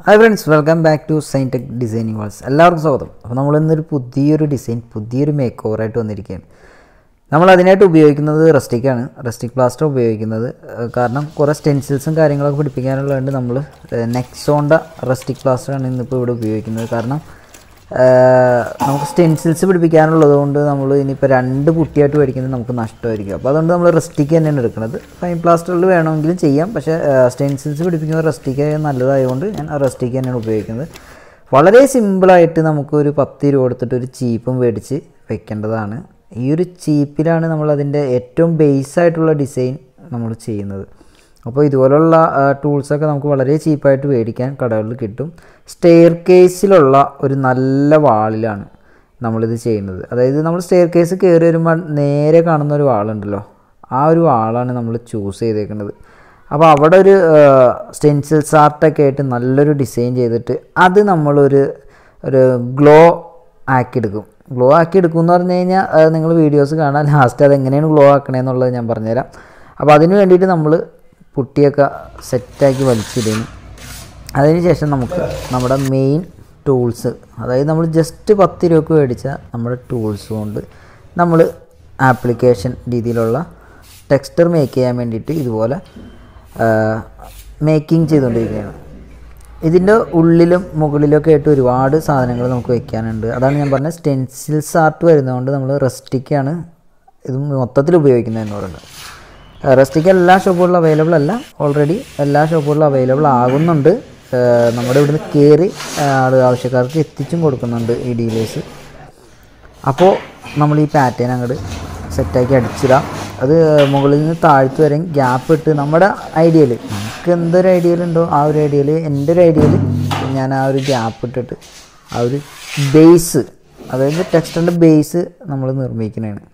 hi friends welcome back to Sign Tech designing walls എല്ലാവർക്കും സ്വാഗതം അപ്പോൾ നമ്മൾ ഇന്നൊരു പുതിയൊരു ഡിസൈൻ പുതിയൊരു മേക്ക് ഓവറായിട്ട് വന്നിരിക്കുകയാണ് നമ്മൾ അതിനായിട്ട് ഉപയോഗിക്കുന്നത് റസ്റ്റിക്കാണ് റസ്റ്റിക് പ്ലാസ്റ്റർ ഉപയോഗിക്കുന്നത് ഏഹ് കാരണം കുറേ സ്റ്റെൻസിൽസും കാര്യങ്ങളൊക്കെ പിടിപ്പിക്കാനുള്ളതുകൊണ്ട് നമ്മൾ നെക്സോണ്ട റസ്റ്റിക് പ്ലാസ്റ്ററാണ് ഇന്നിപ്പോൾ ഇവിടെ ഉപയോഗിക്കുന്നത് കാരണം ഏഹ് നമുക്ക് സ്റ്റെൻസിൽസ് പിടിപ്പിക്കാനുള്ളത് കൊണ്ട് നമ്മൾ ഇനിയിപ്പോൾ രണ്ട് പുട്ടിയായിട്ട് മേടിക്കുന്നത് നമുക്ക് നഷ്ടമായിരിക്കും അപ്പോൾ അതുകൊണ്ട് നമ്മൾ റെസ്റ്റിക്ക് തന്നെയാണ് എടുക്കുന്നത് ഫൈൻ പ്ലാസ്റ്ററിൽ വേണമെങ്കിലും ചെയ്യാം പക്ഷേ സ്റ്റെൻസിൽസ് പിടിപ്പിക്കുന്നത് റെസ്റ്റിക്ക് നല്ലതായതുകൊണ്ട് ഞാൻ റെസ്റ്റിക്ക് തന്നെയാണ് ഉപയോഗിക്കുന്നത് വളരെ സിമ്പിളായിട്ട് നമുക്കൊരു പത്ത് രൂപ കൊടുത്തിട്ട് ഒരു ചീപ്പും മേടിച്ച് വെക്കേണ്ടതാണ് ഈ ഒരു ചീപ്പിലാണ് നമ്മൾ അതിൻ്റെ ഏറ്റവും ബേസ് ആയിട്ടുള്ള ഡിസൈൻ നമ്മൾ ചെയ്യുന്നത് അപ്പോൾ ഇതുപോലുള്ള ടൂൾസൊക്കെ നമുക്ക് വളരെ ചീപ്പായിട്ട് മേടിക്കാൻ കടകളിൽ കിട്ടും സ്റ്റെയർ കേസിലുള്ള ഒരു നല്ല വാളിലാണ് നമ്മളിത് ചെയ്യുന്നത് അതായത് നമ്മൾ സ്റ്റെയർ കേസ് കയറി വരുമ്പോൾ നേരെ കാണുന്ന ഒരു വാളുണ്ടല്ലോ ആ ഒരു വാളാണ് നമ്മൾ ചൂസ് ചെയ്തേക്കുന്നത് അപ്പോൾ അവിടെ ഒരു സ്റ്റെൻസിൽസ് ആർട്ടൊക്കെ ആയിട്ട് നല്ലൊരു ഡിസൈൻ ചെയ്തിട്ട് അത് നമ്മളൊരു ഒരു ഗ്ലോ ആക്കിയെടുക്കും ഗ്ലോ ആക്കി എടുക്കും എന്ന് പറഞ്ഞു കഴിഞ്ഞാൽ നിങ്ങൾ വീഡിയോസ് കാണാൻ ലാസ്റ്റ് അത് എങ്ങനെയാണ് ഗ്ലോ ആക്കണേന്നുള്ളത് ഞാൻ പറഞ്ഞുതരാം അപ്പോൾ അതിന് വേണ്ടിയിട്ട് നമ്മൾ പുട്ടിയൊക്കെ സെറ്റാക്കി വലിച്ചിടുന്നു അതിനുശേഷം നമുക്ക് നമ്മുടെ മെയിൻ ടൂൾസ് അതായത് നമ്മൾ ജസ്റ്റ് പത്ത് രൂപക്ക് മേടിച്ച നമ്മുടെ ടൂൾസ് കൊണ്ട് നമ്മൾ ആപ്ലിക്കേഷൻ രീതിയിലുള്ള ടെക്സ്റ്റർ മേക്ക് ചെയ്യാൻ വേണ്ടിയിട്ട് ഇതുപോലെ മേക്കിംഗ് ചെയ്തുകൊണ്ടിരിക്കുകയാണ് ഇതിൻ്റെ ഉള്ളിലും മുകളിലൊക്കെ ആയിട്ട് ഒരുപാട് സാധനങ്ങൾ നമുക്ക് വെക്കാനുണ്ട് അതാണ് ഞാൻ പറഞ്ഞത് സ്റ്റെൻസിൽസ് ആർട്ട് വരുന്നതുകൊണ്ട് നമ്മൾ റെസ്റ്റിക്കാണ് ഇത് മൊത്തത്തിൽ ഉപയോഗിക്കുന്നത് എന്ന് പറയുന്നത് റെസ്റ്റിക്ക് എല്ലാ ഷോപ്പുകളിലും അവൈലബിൾ അല്ല ഓൾറെഡി എല്ലാ ഷോപ്പുകളിലും അവൈലബിൾ ആകുന്നുണ്ട് ഏഹ് നമ്മുടെ ഇവിടുന്ന് കയറി ആൾ ആവശ്യക്കാർക്ക് എത്തിച്ചും കൊടുക്കുന്നുണ്ട് ഈ ഡീലേഴ്സ് അപ്പോൾ നമ്മൾ ഈ പാറ്റേൺ അങ്ങോട്ട് സെറ്റാക്കി അടിച്ചിടാം അത് മുകളിൽ നിന്ന് താഴ്ത്തു വരെ ഗ്യാപ്പ് ഇട്ട് നമ്മുടെ ഐഡിയയിൽ നമുക്ക് എന്തൊരു ഐഡിയയിലുണ്ടോ ആ ഒരു ഐഡിയയിൽ എൻ്റെ ഒരു ഐഡിയയിൽ ഞാൻ ആ ഒരു ഗ്യാപ്പ് ഇട്ടിട്ട് ആ ഒരു ബേസ് അതായത് ടെക്സ്റ്ററിൻ്റെ ബേസ് നമ്മൾ നിർമ്മിക്കുന്നതാണ്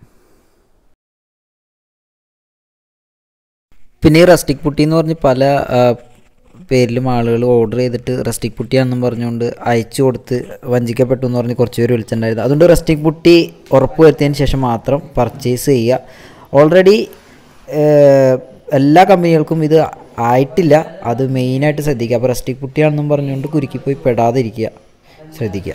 പിന്നെ ഈ റസ്റ്റിക് പുട്ടി എന്ന് പറഞ്ഞ് പല ആ, പേരിലും ആളുകൾ ഓർഡർ ചെയ്തിട്ട് റസ്റ്റിക് പുട്ടിയാണെന്നും പറഞ്ഞുകൊണ്ട് അയച്ചു കൊടുത്ത് വഞ്ചിക്കപ്പെട്ടു എന്ന് പറഞ്ഞ് കുറച്ച് പേര് വിളിച്ചിട്ടുണ്ടായിരുന്നു അതുകൊണ്ട് റസ്റ്റിക് പുട്ടി ഉറപ്പ് വരുത്തിയതിന് ശേഷം മാത്രം പർച്ചേസ് ചെയ്യുക ഓൾറെഡി എല്ലാ കമ്പനികൾക്കും ഇത് ആയിട്ടില്ല അത് മെയിനായിട്ട് ശ്രദ്ധിക്കുക അപ്പോൾ റസ്റ്റിക് പുട്ടിയാണെന്നും പറഞ്ഞുകൊണ്ട് കുരുക്കിപ്പോയി പെടാതിരിക്കുക ശ്രദ്ധിക്കുക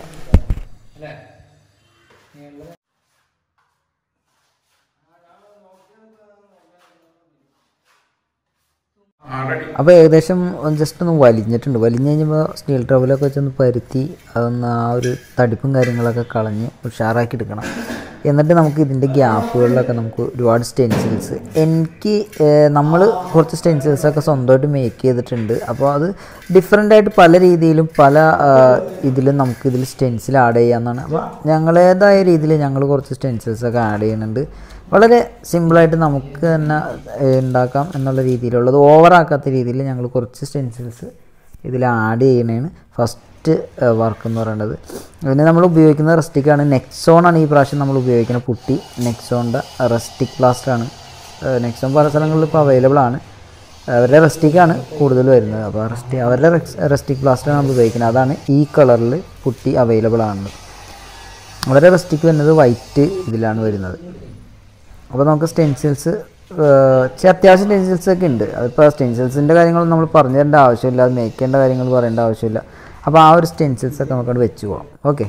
അപ്പോൾ ഏകദേശം ജസ്റ്റ് ഒന്ന് വലിഞ്ഞിട്ടുണ്ട് വലിഞ്ഞ് കഴിഞ്ഞപ്പോൾ സ്റ്റീൽ ട്രബിലൊക്കെ വെച്ചൊന്ന് പരുത്തി അതൊന്ന് ആ ഒരു തടിപ്പും കാര്യങ്ങളൊക്കെ കളഞ്ഞ് ഉഷാറാക്കി എടുക്കണം എന്നിട്ട് നമുക്ക് ഇതിൻ്റെ ഗ്യാപ്പുകളിലൊക്കെ നമുക്ക് ഒരുപാട് സ്റ്റെൻസിൽസ് എനിക്ക് നമ്മൾ കുറച്ച് സ്റ്റെൻസിൽസൊക്കെ സ്വന്തമായിട്ട് മേക്ക് ചെയ്തിട്ടുണ്ട് അപ്പോൾ അത് ഡിഫറെൻ്റ് ആയിട്ട് പല രീതിയിലും പല ഇതിലും നമുക്ക് ഇതിൽ സ്റ്റെൻസിൽ ആഡ് ചെയ്യാമെന്നാണ് അപ്പോൾ ഞങ്ങളേതായ രീതിയിൽ ഞങ്ങൾ കുറച്ച് സ്റ്റെൻസിൽസൊക്കെ ആഡ് ചെയ്യുന്നുണ്ട് വളരെ സിമ്പിളായിട്ട് നമുക്ക് തന്നെ ഏഹ്, ഉണ്ടാക്കാം എന്നുള്ള രീതിയിലുള്ളത് ഓവറാക്കാത്ത രീതിയിൽ ഞങ്ങൾ കുറച്ച് സ്റ്റെൻസിൽസ് ഇതിൽ ആഡ് ചെയ്യണതാണ് ഫസ്റ്റ് വർക്ക് എന്ന് പറയുന്നത് പിന്നെ നമ്മൾ ഉപയോഗിക്കുന്ന റെസ്റ്റിക്കാണ് നെക്സോൺ ആണ് ഈ പ്രാവശ്യം നമ്മൾ ഉപയോഗിക്കുന്ന പുട്ടി നെക്സോണിൻ്റെ റെസ്റ്റിക് പ്ലാസ്റ്ററാണ് നെക്സോൺ പല സ്ഥലങ്ങളിലും ഇപ്പോൾ അവൈലബിൾ ആണ് അവരുടെ റെസ്റ്റിക്കാണ് കൂടുതൽ വരുന്നത് അപ്പോൾ റെസ്റ്റി അവരുടെ റെസ്റ്റിക് പ്ലാസ്റ്ററാണ് നമ്മൾ ഉപയോഗിക്കുന്നത് അതാണ് ഈ കളറിൽ പുട്ടി അവൈലബിൾ ആണ് അവരുടെ റെസ്റ്റിക്ക് വരുന്നത് വൈറ്റ് ഇതിലാണ് വരുന്നത് അപ്പോൾ നമുക്ക് സ്റ്റെൻസിൽസ് അത്യാവശ്യം സ്റ്റെൻസിൽസ് ഒക്കെ ഉണ്ട് അതിപ്പോൾ സ്റ്റെൻസിൽസിൻ്റെ കാര്യങ്ങൾ നമ്മൾ പറഞ്ഞു തരേണ്ട ആവശ്യമില്ല അത് മേക്ക് ചെയ്യേണ്ട കാര്യങ്ങൾ പറയേണ്ട ആവശ്യമില്ല അപ്പോൾ ആ ഒരു സ്റ്റെൻസിൽസ് ഒക്കെ നമുക്കവിടെ വെച്ച് പോകാം ഓക്കെ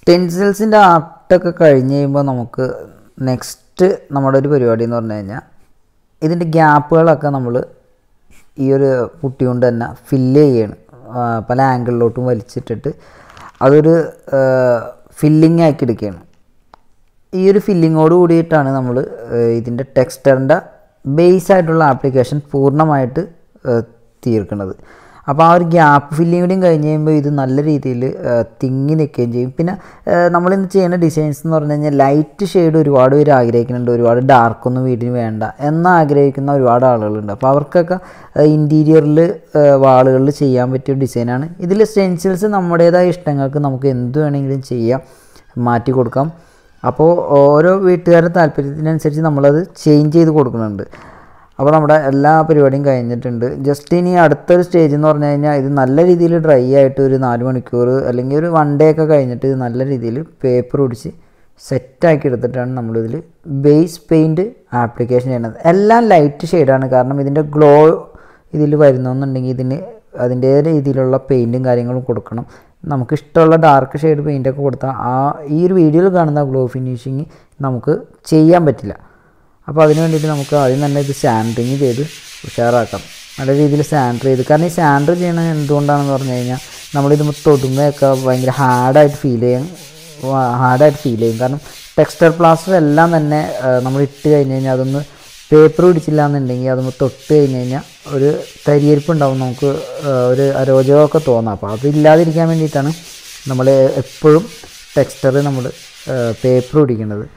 സ്റ്റെൻസിൽസിൻ്റെ ആർട്ടൊക്കെ കഴിഞ്ഞ് കഴിയുമ്പോൾ നമുക്ക് നെക്സ്റ്റ് നമ്മുടെ ഒരു പരിപാടി എന്ന് പറഞ്ഞു കഴിഞ്ഞാൽ ഇതിൻ്റെ ഗ്യാപ്പുകളൊക്കെ നമ്മൾ ഈ ഒരു പുട്ടി കൊണ്ട് തന്നെ ഫില്ല് ചെയ്യണം ആ, പല ആംഗിളിലോട്ടും വലിച്ചിട്ടിട്ട് അതൊരു ഫില്ലിംഗ് ആക്കി എടുക്കുകയാണ് ഈ ഒരു ഫില്ലിങ്ങോട് കൂടിയിട്ടാണ് നമ്മൾ ഇതിൻ്റെ ടെക്സ്റ്ററിൻ്റെ ബേസ് ആയിട്ടുള്ള ആപ്ലിക്കേഷൻ പൂർണ്ണമായിട്ട് ഏഹ്, തീർക്കുന്നത് അപ്പോൾ ആ ഒരു ഗ്യാപ്പ് ഫില്ലിങ് കൂടിയും കഴിഞ്ഞ് കഴിയുമ്പോൾ ഇത് നല്ല രീതിയിൽ തിങ്ങി നിൽക്കുകയും ചെയ്യും പിന്നെ ഏഹ്, നമ്മളിന്ന് ചെയ്യുന്ന ഡിസൈൻസ് എന്ന് പറഞ്ഞു കഴിഞ്ഞാൽ ലൈറ്റ് ഷെയ്ഡ് ഒരുപാട് പേര് ആഗ്രഹിക്കുന്നുണ്ട് ഒരുപാട് ഡാർക്കൊന്നും വീടിന് വേണ്ട എന്ന് ആഗ്രഹിക്കുന്ന ഒരുപാട് ആളുകളുണ്ട് അപ്പോൾ അവർക്കൊക്കെ ഇൻറ്റീരിയറിൽ വാളുകളിൽ ചെയ്യാൻ പറ്റിയ ഡിസൈനാണ് ഇതിൽ സ്റ്റെൻസിൽസ് നമ്മുടേതായ ഇഷ്ടങ്ങൾക്ക് നമുക്ക് എന്ത് വേണമെങ്കിലും ചെയ്യാം മാറ്റി കൊടുക്കാം അപ്പോൾ ഓരോ വീട്ടുകാരുടെ താല്പര്യത്തിനനുസരിച്ച് നമ്മളത് ചേഞ്ച് ചെയ്ത് കൊടുക്കുന്നുണ്ട് അപ്പോൾ നമ്മുടെ എല്ലാ പരിപാടിയും കഴിഞ്ഞിട്ടുണ്ട് ജസ്റ്റ് ഇനി അടുത്തൊരു സ്റ്റേജ് എന്ന് പറഞ്ഞു കഴിഞ്ഞാൽ ഇത് നല്ല രീതിയിൽ ഡ്രൈ ആയിട്ട് ഒരു നാല് മണിക്കൂർ അല്ലെങ്കിൽ ഒരു വൺ ഡേ ഒക്കെ കഴിഞ്ഞിട്ട് ഇത് നല്ല രീതിയിൽ പേപ്പർ ഒടിച്ച് സെറ്റാക്കി എടുത്തിട്ടാണ് നമ്മളിതിൽ ബേസ് പെയിൻറ്റ് ആപ്ലിക്കേഷൻ ചെയ്യുന്നത് എല്ലാം ലൈറ്റ് ഷെയ്ഡാണ് കാരണം ഇതിൻ്റെ ഗ്ലോ ഇതിൽ വരുന്നെന്നുണ്ടെങ്കിൽ ഇതിന് അതിൻ്റെ രീതിയിലുള്ള പെയിൻറ്റും കാര്യങ്ങളും കൊടുക്കണം നമുക്ക് ഇഷ്ടമുള്ള ഡാർക്ക് ഷെയ്ഡ് പെയിൻ്റൊക്കെ കൊടുത്താൽ ആ ഈ ഒരു വീഡിയോയിൽ കാണുന്ന ഗ്ലോ ഫിനിഷിങ് നമുക്ക് ചെയ്യാൻ പറ്റില്ല അപ്പോൾ അതിന് വേണ്ടിയിട്ട് നമുക്ക് ആദ്യം തന്നെ ഇത് സാൻഡറിങ് ചെയ്ത് ഉഷാറാക്കാം നല്ല രീതിയിൽ സാൻഡർ ചെയ്ത് കാരണം ഈ സാൻഡർ ചെയ്യണത് എന്തുകൊണ്ടാണെന്ന് പറഞ്ഞു കഴിഞ്ഞാൽ നമ്മളിത് തൊടുമ്പയൊക്കെ ഭയങ്കര ഹാർഡായിട്ട് ഫീൽ ചെയ്യും ഹാർഡായിട്ട് ഫീൽ ചെയ്യും കാരണം ടെക്സ്റ്റർ പ്ലാസ്റ്റർ എല്ലാം തന്നെ നമ്മൾ ഇട്ട് കഴിഞ്ഞ് കഴിഞ്ഞാൽ അതൊന്ന് പേപ്പർ പിടിച്ചില്ല എന്നുണ്ടെങ്കിൽ അതൊന്ന് തൊട്ട് കഴിഞ്ഞ് കഴിഞ്ഞാൽ ഒരു തരിയരിപ്പ് ഉണ്ടാവും നമുക്ക് ആ, ഒരു അരോചകമൊക്കെ തോന്നാം അപ്പോൾ അതില്ലാതിരിക്കാൻ വേണ്ടിയിട്ടാണ് നമ്മൾ എപ്പോഴും ടെക്സ്റ്റർ നമ്മൾ പേപ്പർ പിടിക്കേണ്ടത്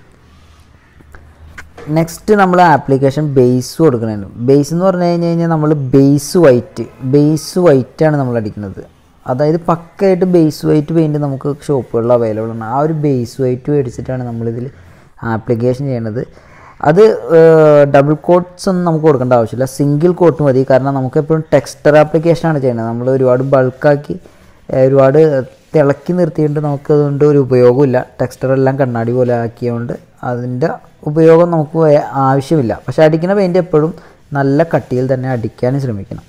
നെക്സ്റ്റ് നമ്മൾ ആപ്ലിക്കേഷൻ ബേസ് കൊടുക്കുന്നുണ്ട് ബേസ് എന്ന് പറഞ്ഞു കഴിഞ്ഞ് കഴിഞ്ഞാൽ നമ്മൾ ബേസ് വൈറ്റ് ബേസ് വൈറ്റ് ആണ് നമ്മൾ അടിക്കുന്നത് അതായത് പക്കയായിട്ട് ബേസ് വൈറ്റ് പെയിൻറ്റ് നമുക്ക് ഷോപ്പുകളിൽ അവൈലബിൾ ആണ് ആ ഒരു ബേസ് വൈറ്റ് മേടിച്ചിട്ടാണ് നമ്മളിതിൽ ആപ്ലിക്കേഷൻ ചെയ്യണത് അത് ഡബിൾ കോട്ട്സ് ഒന്നും നമുക്ക് കൊടുക്കേണ്ട ആവശ്യമില്ല സിംഗിൾ കോട്ട് മതി കാരണം നമുക്ക് എപ്പോഴും ടെക്സ്റ്റർ ആപ്ലിക്കേഷനാണ് ചെയ്യുന്നത് നമ്മൾ ഒരുപാട് ബൾക്കാക്കി ഒരുപാട് തിളക്കി നിർത്തിയിട്ട് നമുക്ക് അതുകൊണ്ട് ഒരു ഉപയോഗമില്ല ടെക്സ്റ്റർ എല്ലാം കണ്ണാടി പോലെ ആക്കിയതുകൊണ്ട് അതിൻ്റെ ഉപയോഗം നമുക്ക് വേ- ആവശ്യമില്ല പക്ഷേ അടിക്കുന്ന പെയിൻറ്റ് എപ്പോഴും നല്ല കട്ടിയിൽ തന്നെ അടിക്കാനും ശ്രമിക്കണം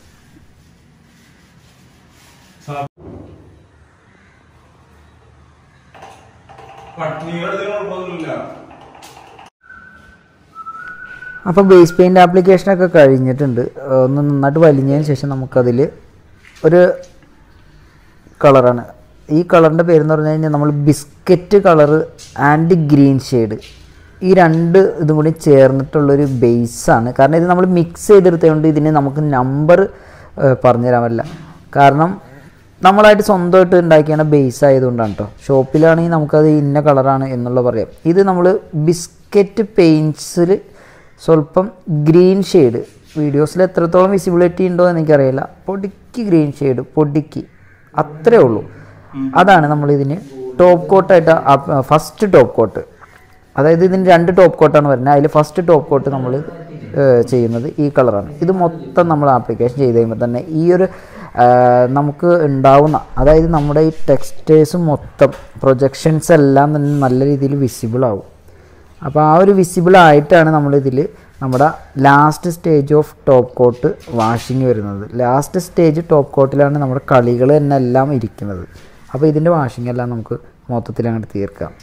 പട്ടിണിയുടെ കുഴപ്പമൊന്നുമില്ല അപ്പോൾ ബേസ് പെയിൻറ്റ് ആപ്ലിക്കേഷനൊക്കെ കഴിഞ്ഞിട്ടുണ്ട് ഏഹ് ഒന്ന് നന്നായിട്ട് വലിഞ്ഞതിന് ശേഷം നമുക്കതിൽ ഒരു കളറാണ് ഈ കളറിൻ്റെ പേരെന്ന് പറഞ്ഞു കഴിഞ്ഞാൽ നമ്മൾ biscuit colour and green shade ഈ രണ്ട് ഇതും കൂടി ചേർന്നിട്ടുള്ളൊരു ബേസാണ് കാരണം ഇത് നമ്മൾ മിക്സ് ചെയ്തെടുത്തതുകൊണ്ട് ഇതിന് നമുക്ക് നമ്പർ പറഞ്ഞു തരാൻ പറ്റില്ല കാരണം നമ്മളായിട്ട് സ്വന്തമായിട്ട് ഉണ്ടാക്കിയാണ് ബേസ് ആയതുകൊണ്ടാണ് കേട്ടോ ഷോപ്പിലാണെങ്കിൽ നമുക്കത് ഇന്ന കളറാണ് എന്നുള്ള പറയാം ഇത് നമ്മൾ ബിസ്ക്കറ്റ് പെയിൻറ്റ്സിൽ സ്വല്പം ഗ്രീൻ ഷെയ്ഡ് വീഡിയോസിൽ എത്രത്തോളം വിസിബിലിറ്റി ഉണ്ടോ എന്ന് എനിക്കറിയില്ല പൊടിക്ക് ഗ്രീൻ ഷെയ്ഡ് പൊടിക്ക് അത്രേ ഉള്ളൂ അതാണ് നമ്മൾ ഇതിന് ടോപ്പ് കോട്ടായിട്ട് ഫസ്റ്റ് ടോപ്പ് കോട്ട് അതായത് ഇതിന് രണ്ട് ടോപ്പ് കോട്ടാണ് വരുന്നത് അതിൽ ഫസ്റ്റ് ടോപ്പ് കോട്ട് നമ്മൾ ചെയ്യുന്നത് ഈ കളറാണ് ഇത് മൊത്തം നമ്മൾ ആപ്ലിക്കേഷൻ ചെയ്ത് കഴിയുമ്പോൾ തന്നെ ഈ ഒരു ആ, നമുക്ക് ഉണ്ടാവുന്ന അതായത് നമ്മുടെ ഈ ടെക്സ്റ്റേഴ്സ് മൊത്തം പ്രൊജക്ഷൻസ് എല്ലാം തന്നെ നല്ല രീതിയിൽ വിസിബിൾ ആവും അപ്പോൾ ആ ഒരു വിസിബിൾ ആയിട്ടാണ് നമ്മളിതിൽ നമ്മുടെ last stage of top coat washing വരുന്നത് ലാസ്റ്റ് സ്റ്റേജ് ടോപ്പ് കോട്ടിലാണ് നമ്മുടെ കളികൾ തന്നെ എല്ലാം ഇരിക്കുന്നത് അപ്പോൾ ഇതിൻ്റെ വാഷിംഗ് എല്ലാം നമുക്ക് മൊത്തത്തിൽ അങ്ങോട്ട് തീർക്കാം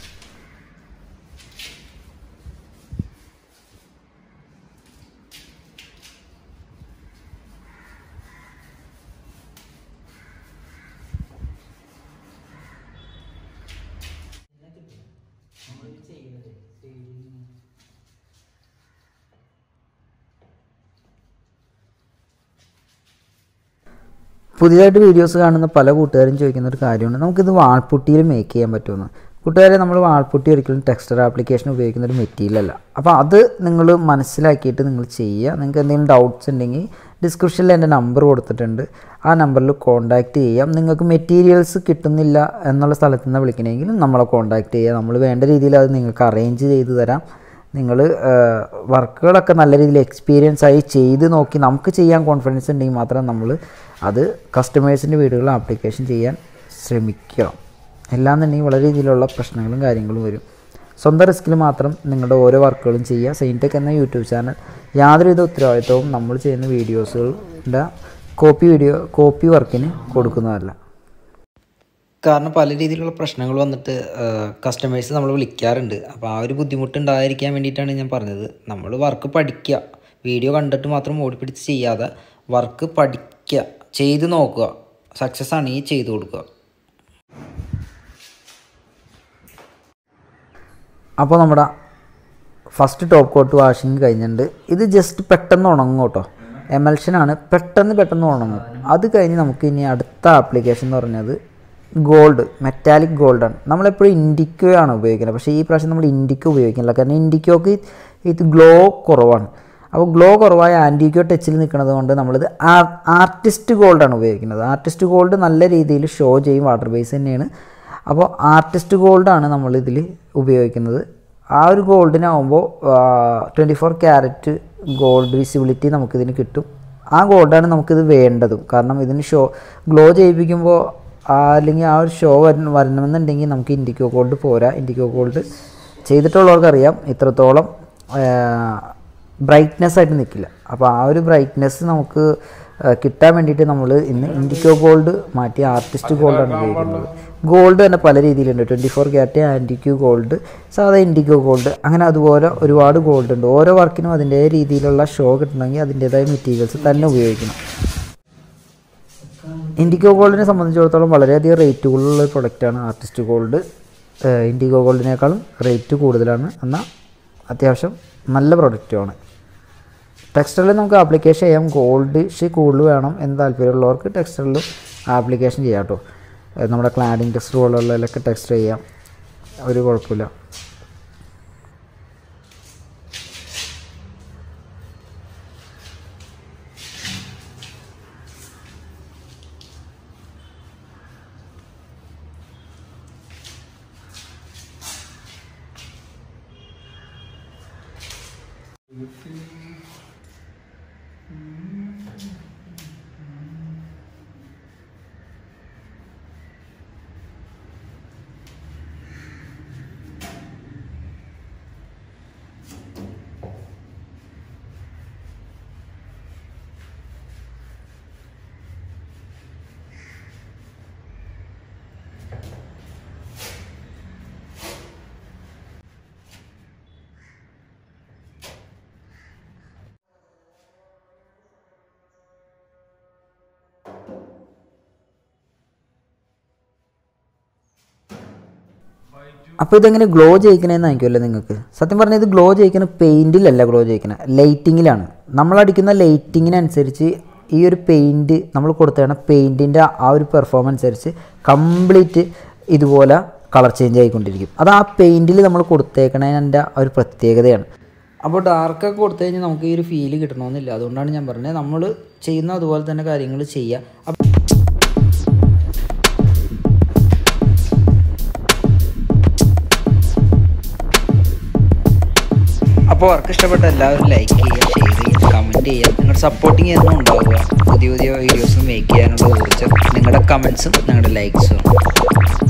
പുതിയതായിട്ട് വീഡിയോസ് കാണുന്ന പല കൂട്ടുകാരും ചോദിക്കുന്ന ഒരു കാര്യമുണ്ട് നമുക്കിത് വാൾപുട്ടിയിൽ മേക്ക് ചെയ്യാൻ പറ്റുമെന്ന് കൂട്ടുകാരെ നമ്മൾ വാൾപുട്ടി ഒരിക്കലും ടെക്സ്റ്റർ ആപ്ലിക്കേഷൻ ഉപയോഗിക്കുന്ന ഒരു മെറ്റീരിയൽ അല്ല അപ്പോൾ അത് നിങ്ങൾ മനസ്സിലാക്കിയിട്ട് നിങ്ങൾ ചെയ്യുക നിങ്ങൾക്ക് എന്തെങ്കിലും ഡൗട്ട്സ് ഉണ്ടെങ്കിൽ ഡിസ്ക്രിപ്ഷനിൽ എൻ്റെ നമ്പർ കൊടുത്തിട്ടുണ്ട് ആ നമ്പറിൽ കോൺടാക്റ്റ് ചെയ്യാം നിങ്ങൾക്ക് മെറ്റീരിയൽസ് കിട്ടുന്നില്ല എന്നുള്ള സ്ഥലത്ത് നിന്ന് വിളിക്കണമെങ്കിൽ നമ്മളെ കോൺടാക്റ്റ് ചെയ്യുക നമ്മൾ വേണ്ട രീതിയിൽ അത് നിങ്ങൾക്ക് അറേഞ്ച് ചെയ്ത് തരാം നിങ്ങൾ വർക്കുകളൊക്കെ നല്ല രീതിയിൽ എക്സ്പീരിയൻസ് ആയി ചെയ്ത് നോക്കി നമുക്ക് ചെയ്യാൻ കോൺഫിഡൻസ് ഉണ്ടെങ്കിൽ മാത്രം നമ്മൾ അത് കസ്റ്റമേഴ്സിൻ്റെ വീടുകളിൽ ആപ്ലിക്കേഷൻ ചെയ്യാൻ ശ്രമിക്കണം എല്ലാന്നുണ്ടെങ്കിൽ വളരെ രീതിയിലുള്ള പ്രശ്നങ്ങളും കാര്യങ്ങളും വരും സ്വന്തം റിസ്കിൽ മാത്രം നിങ്ങളുടെ ഓരോ വർക്കുകളും ചെയ്യുക സെയിൻടെക് എന്ന യൂട്യൂബ് ചാനൽ യാതൊരുവിധ ഉത്തരവാദിത്വവും നമ്മൾ ചെയ്യുന്ന വീഡിയോസുകളുടെ കോപ്പി വീഡിയോ കോപ്പി വർക്കിന് കൊടുക്കുന്നതല്ല കാരണം പല രീതിയിലുള്ള പ്രശ്നങ്ങൾ വന്നിട്ട് കസ്റ്റമേഴ്സ് നമ്മൾ വിളിക്കാറുണ്ട് അപ്പോൾ ആ ഒരു ബുദ്ധിമുട്ട് ഉണ്ടായിരിക്കാൻ വേണ്ടിയിട്ടാണ് ഞാൻ പറഞ്ഞത് നമ്മൾ വർക്ക് പഠിക്കുക വീഡിയോ കണ്ടിട്ട് മാത്രം ഓടിപ്പിടിച്ച് ചെയ്യാതെ വർക്ക് പഠിക്കുക ചെയ്ത് നോക്കുക സക്സസ് ആണെങ്കിൽ ചെയ്ത് കൊടുക്കുക അപ്പോൾ നമ്മുടെ ഫസ്റ്റ് ടോപ്പ് കോട്ട് വാഷിങ് കഴിഞ്ഞിട്ടുണ്ട് ഇത് ജസ്റ്റ് പെട്ടെന്ന് ഉണങ്ങും കേട്ടോ എമൽഷനാണ് പെട്ടെന്ന് പെട്ടെന്ന് ഉണങ്ങും അത് കഴിഞ്ഞ് നമുക്ക് ഇനി അടുത്ത ആപ്ലിക്കേഷൻ എന്ന് പറഞ്ഞത് ഗോൾഡ് മെറ്റാലിക് ഗോൾഡാണ് നമ്മളെപ്പോഴും ഇൻഡിക്കോ ആണ് ഉപയോഗിക്കുന്നത് പക്ഷേ ഈ പ്രാവശ്യം നമ്മൾ ഇൻഡിക്കോ ഉപയോഗിക്കുന്നില്ല കാരണം ഇൻഡിക്കോക്ക് ഇത് ഗ്ലോ കുറവാണ് അപ്പോൾ ഗ്ലോ കുറവായ ആൻറ്റിക്കോ ടച്ചിൽ നിൽക്കുന്നത് കൊണ്ട് നമ്മളിത് ആർട്ടിസ്റ്റ് ഗോൾഡാണ് ഉപയോഗിക്കുന്നത് ആർട്ടിസ്റ്റ് ഗോൾഡ് നല്ല രീതിയിൽ ഷോ ചെയ്യും വാട്ടർ ബേസ് തന്നെയാണ് അപ്പോൾ ആർട്ടിസ്റ്റ് ഗോൾഡാണ് നമ്മളിതിൽ ഉപയോഗിക്കുന്നത് ആ ഒരു ഗോൾഡിനാവുമ്പോൾ twenty four carat gold visibility നമുക്കിതിന് കിട്ടും ആ ഗോൾഡാണ് നമുക്കിത് വേണ്ടതും കാരണം ഇതിന് ഷോ ഗ്ലോ ചെയ്യിപ്പിക്കുമ്പോൾ അല്ലെങ്കിൽ ആ ഒരു ഷോ വര വരണമെന്നുണ്ടെങ്കിൽ നമുക്ക് ഇൻഡിക്കോ ഗോൾഡ് പോരാ ഇൻഡിക്കോ ഗോൾഡ് ചെയ്തിട്ടുള്ളവർക്കറിയാം ഇത്രത്തോളം ബ്രൈറ്റ്നെസ് ആയിട്ട് നിൽക്കില്ല അപ്പോൾ ആ ഒരു ബ്രൈറ്റ്നെസ് നമുക്ക് ആ, കിട്ടാൻ വേണ്ടിയിട്ട് നമ്മൾ ഇന്ന് ഇൻഡിക്കോ ഗോൾഡ് മാറ്റി ആർട്ടിസ്റ്റ് ഗോൾഡാണ് ഉപയോഗിക്കുന്നത് ഗോൾഡ് തന്നെ പല രീതിയിലുണ്ട് twenty four carat antique gold സാധാ ഇൻഡിക്കോ ഗോൾഡ് അങ്ങനെ അതുപോലെ ഒരുപാട് ഗോൾഡ് ഉണ്ട് ഓരോ വർക്കിനും അതിൻ്റെ രീതിയിലുള്ള ഷോ കിട്ടണമെങ്കിൽ അതിൻ്റേതായ മെറ്റീരിയൽസ് തന്നെ ഉപയോഗിക്കണം ഇൻഡിഗോ ഗോൾഡിനെ സംബന്ധിച്ചിടത്തോളം വളരെയധികം റേറ്റുകളുള്ള ഒരു പ്രൊഡക്റ്റാണ് ആർട്ടിസ്റ്റ് ഗോൾഡ് ഇൻഡിഗോ ഗോൾഡിനേക്കാളും റേറ്റ് കൂടുതലാണ് എന്നാൽ അത്യാവശ്യം നല്ല പ്രൊഡക്റ്റുമാണ് ടെക്സ്റ്ററിൽ നമുക്ക് ആപ്ലിക്കേഷൻ ചെയ്യാം ഗോൾഡ് ഷീ കൂടുതൽ വേണം എന്ന് താല്പര്യമുള്ളവർക്ക് ടെക്സ്റ്ററിലും ആപ്ലിക്കേഷൻ ചെയ്യാം കേട്ടോ ഏഹ് നമ്മുടെ ക്ലാഡിങ് ടെക്സ്റ്റർ പോലുള്ളതിലൊക്കെ ടെക്സ്റ്റർ ചെയ്യാം ഒരു കുഴപ്പമില്ല അപ്പോൾ ഇതെങ്ങനെ ഗ്ലോ ചെയ്യിക്കണേന്ന് ആയിരിക്കുമല്ലോ നിങ്ങൾക്ക് സത്യം പറഞ്ഞാൽ ഇത് ഗ്ലോ ചെയ്യിക്കുന്ന പെയിൻറ്റിലല്ല ഗ്ലോ ചെയ്യിക്കുന്നത് ലൈറ്റിങ്ങിലാണ് നമ്മളടിക്കുന്ന ലൈറ്റിങ്ങിനനുസരിച്ച് ഈ ഒരു പെയിൻറ്റ് നമ്മൾ കൊടുത്തേണ പെയിൻറ്റിൻ്റെ ആ ഒരു പെർഫോമൻസ് അനുസരിച്ച് കംപ്ലീറ്റ് ഇതുപോലെ കളർ ചേഞ്ച് ആയിക്കൊണ്ടിരിക്കും അത് ആ പെയിൻറ്റിൽ നമ്മൾ കൊടുത്തേക്കണതിൻ്റെ ആ ഒരു പ്രത്യേകതയാണ് അപ്പോൾ ഡാർക്കൊക്കെ കൊടുത്തു കഴിഞ്ഞാൽ നമുക്ക് ഈ ഒരു ഫീല് കിട്ടണമെന്നില്ല അതുകൊണ്ടാണ് ഞാൻ പറഞ്ഞത് നമ്മൾ ചെയ്യുന്ന അതുപോലെ തന്നെ കാര്യങ്ങൾ ചെയ്യുക അപ്പോൾ അപ്പോൾ വർക്ക് ഇഷ്ടപ്പെട്ട എല്ലാവരും ലൈക്ക് ചെയ്യുക ഷെയർ ചെയ്യുക കമൻറ്റ് ചെയ്യുക നിങ്ങളുടെ സപ്പോർട്ടിങ് എന്നും ഉണ്ടാവുക പുതിയ പുതിയ വീഡിയോസ് മേക്ക് ചെയ്യാനുള്ള ഊർജ്ജം നിങ്ങളുടെ കമൻസും നിങ്ങളുടെ ലൈക്സും